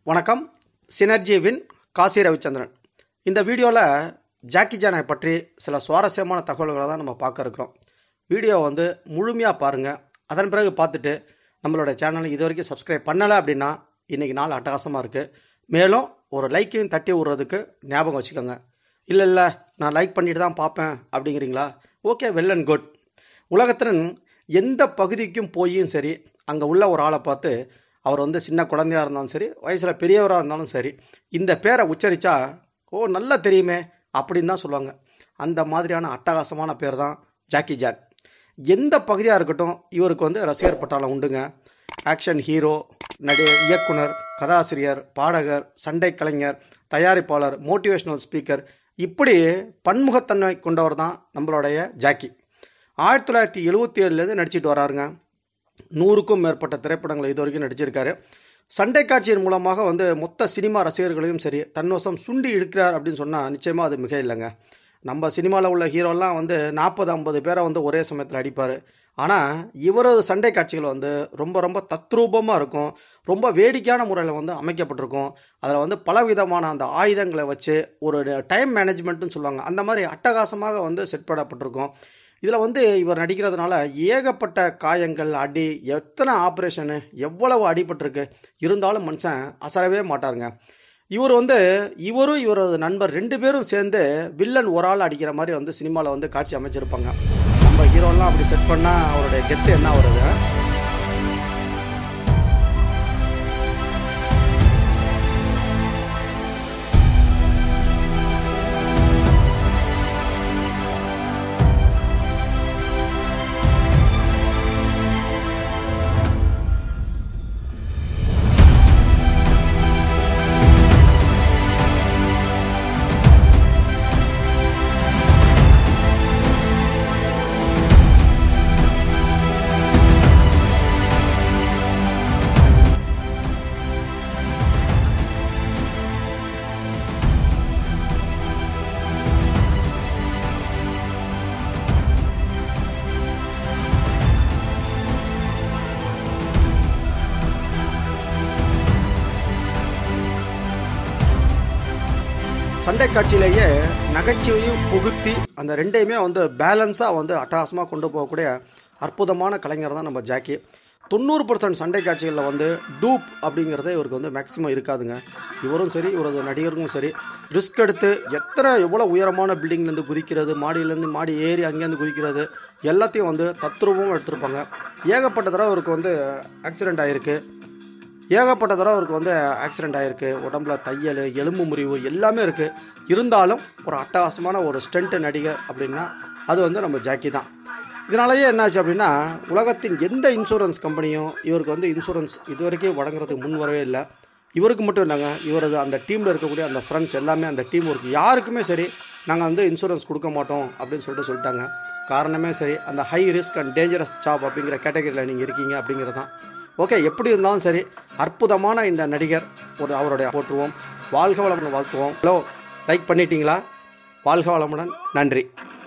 வணக்கம் சினர்ஜிவின் காசி ரவிச்சந்திரன் இந்த வீடியோவில் ஜாக்கி ஜானை பற்றி சில சுவாரஸ்யமான தகவல்களை தான் நம்ம பார்க்க இருக்கிறோம் வீடியோ வந்து முழுமையாக பாருங்கள் அதன் பிறகு பார்த்துட்டு நம்மளோட சேனலை இது வரைக்கும் சப்ஸ்கிரைப் பண்ணலை அப்படின்னா இன்றைக்கி நாள் அட்டகாசமாக இருக்குது மேலும் ஒரு லைக்கையும் தட்டி விட்றதுக்கு ஞாபகம் வச்சுக்கோங்க இல்லை இல்லை நான் லைக் பண்ணிட்டு தான் பார்ப்பேன் அப்படிங்கிறீங்களா ஓகே வெல் அண்ட் குட் உலகத்தின் எந்த பகுதிக்கும் போயும் சரி அங்கே உள்ள ஒரு ஆளை பார்த்து அவர் வந்து சின்ன குழந்தையாக இருந்தாலும் சரி வயசில் பெரியவராக இருந்தாலும் சரி இந்த பேரை உச்சரித்தா ஓ நல்லா தெரியுமே அப்படின்னு தான் சொல்லுவாங்க அந்த மாதிரியான அட்டகாசமான பேர் தான் ஜாக்கி ஜான் எந்த பகுதியாக இருக்கட்டும் இவருக்கு வந்து ரசிகர் பட்டாளம் உண்டுங்க ஆக்ஷன் ஹீரோ நடி இயக்குனர் கதாசிரியர் பாடகர் சண்டை கலைஞர் தயாரிப்பாளர் மோட்டிவேஷனல் ஸ்பீக்கர் இப்படி பன்முகத்தன்மை கொண்டவர் தான் நம்மளுடைய ஜாக்கி ஆயிரத்தி தொள்ளாயிரத்தி எழுபத்தி ஏழுலேருந்து நடிச்சிட்டு வராருங்க நூறுக்கும் மேற்பட்ட திரைப்படங்கள் இது வரைக்கும் நடிச்சிருக்காரு சண்டை காட்சியின் மூலமாக வந்து மொத்த சினிமா ரசிகர்களையும் சரி தன்வசம் சுண்டி இழுக்கிறார் அப்படின்னு சொன்னால் நிச்சயமாக அது மிக இல்லைங்க நம்ம சினிமாவில் உள்ள ஹீரோலாம் வந்து நாற்பது ஐம்பது பேரை வந்து ஒரே சமயத்தில் அடிப்பார் ஆனால் இவரது சண்டை காட்சிகள் வந்து ரொம்ப ரொம்ப தத்ரூபமாக இருக்கும் ரொம்ப வேடிக்கையான முறையில் வந்து அமைக்கப்பட்டிருக்கும் அதில் வந்து பலவிதமான அந்த ஆயுதங்களை வச்சு ஒரு டைம் மேனேஜ்மெண்ட்டுன்னு சொல்லுவாங்க அந்த மாதிரி அட்டகாசமாக வந்து செட் பண்ணப்பட்டிருக்கும் இதில் வந்து இவர் நடிக்கிறதுனால ஏகப்பட்ட காயங்கள் அடி எத்தனை ஆப்ரேஷனு எவ்வளவு அடிபட்டிருக்கு இருந்தாலும் மனுஷன் அசரவே மாட்டாருங்க இவர் வந்து இவரும் இவரது நண்பர் ரெண்டு பேரும் சேர்ந்து வில்லன் ஒரு ஆள் அடிக்கிற மாதிரி வந்து சினிமாவில் வந்து காட்சி அமைச்சிருப்பாங்க நம்ம ஹீரோலாம் அப்படி செட் பண்ணால் அவருடைய கெத்து என்ன வருது சண்டை காட்சியிலேயே நகைச்சுவையும் புகுத்தி அந்த ரெண்டையுமே வந்து பேலன்ஸாக வந்து அட்டகாசமாக கொண்டு போகக்கூடிய அற்புதமான கலைஞர் தான் நம்ம ஜாக்கி தொண்ணூறு பர்சன்ட் சண்டை காட்சிகளில் வந்து டூப் அப்படிங்கிறதே இவருக்கு வந்து மேக்ஸிமம் இருக்காதுங்க இவரும் சரி இவரது நடிகருக்கும் சரி ரிஸ்க் எடுத்து எத்தனை எவ்வளோ உயரமான பில்டிங்லேருந்து குதிக்கிறது மாடியிலேருந்து மாடி ஏறி அங்கேருந்து குதிக்கிறது எல்லாத்தையும் வந்து தத்ரூபமாக எடுத்திருப்பாங்க ஏகப்பட்ட தடவை இவருக்கு வந்து ஆக்சிடெண்ட் ஆகிருக்கு ஏகப்பட்ட தடவை அவருக்கு வந்து ஆக்சிடெண்ட் ஆகிருக்கு உடம்புல தையல் எலும்பு முறிவு எல்லாமே இருக்குது இருந்தாலும் ஒரு அட்டகாசமான ஒரு ஸ்டண்ட் நடிகர் அப்படின்னா அது வந்து நம்ம ஜாக்கி தான் இதனாலேயே என்னாச்சு அப்படின்னா உலகத்தின் எந்த இன்சூரன்ஸ் கம்பெனியும் இவருக்கு வந்து இன்சூரன்ஸ் இது வரைக்கும் வழங்குறதுக்கு முன் வரவே இல்லை இவருக்கு மட்டும் இல்லைங்க இவரது அந்த டீமில் இருக்கக்கூடிய அந்த ஃப்ரெண்ட்ஸ் எல்லாமே அந்த டீம் ஒர்க் யாருக்குமே சரி நாங்கள் வந்து இன்சூரன்ஸ் கொடுக்க மாட்டோம் அப்படின்னு சொல்லிட்டு சொல்லிட்டாங்க காரணமே சரி அந்த high risk and dangerous job அப்படிங்கிற கேட்டகரியில் நீங்கள் இருக்கீங்க அப்படிங்கிறது தான் ஓகே எப்படி இருந்தாலும் சரி அற்புதமான இந்த நடிகர் ஒரு அவருடைய போற்றுவோம் வாழ்க வளமுடன் வாழ்த்துவோம் ஹலோ லைக் பண்ணிட்டீங்களா வாழ்க வளமுடன் நன்றி